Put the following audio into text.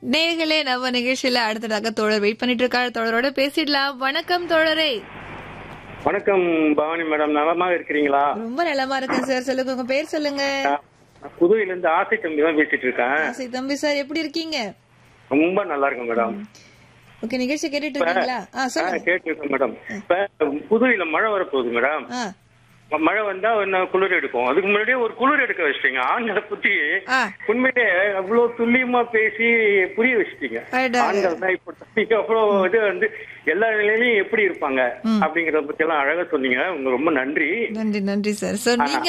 நேர்களே நம்ம நிகழ்ச்சியில அடுத்ததாக தோழர் வெயிட் பண்ணிட்டு இருக்காரு தோழரோட பேசிடலாம் வணக்கம் தோழரே வணக்கம் பவானி மேடம் நலமா இருக்கிறீங்களா ரொம்ப நலமா இருக்கேன் சார் சொல்லுங்க உங்க பேர் சொல்லுங்க நான் புதுவையில இருந்து ஆசை தம்பி தான் பேசிட்டு இருக்கேன் ஆசை தம்பி சார் எப்படி இருக்கீங்க ரொம்ப நல்லா இருக்கும் மேடம் ஓகே நிகழ்ச்சி கேட்டுட்டு இருக்கீங்களா ஆ சொல்லுங்க கேட்டு இருக்கேன் மேடம் இப்ப புதுவையில மழை வரப்போகுது மேடம் ஆ மழை வந்தா இன்னும் குளிர் எடுக்கும் அதுக்கு முன்னாடியே ஒரு குளிர் எடுக்க வச்சிட்டீங்க ஆண்களை பத்தி ஆ உண்மையிலே அவ்வளவு துல்லியமா பேசி புரிய வச்சிட்டீங்க அடடா. ஆண்கள் தான் இப்போ நீங்க அவ்வளவு இது வந்து எல்லா நிலையிலயும் எப்படி இருப்பாங்க அப்படிங்கறத பத்தி எல்லாம் அழகா சொன்னீங்க உங்க ரொம்ப நன்றி நன்றி நன்றி சார் சார் நீங்க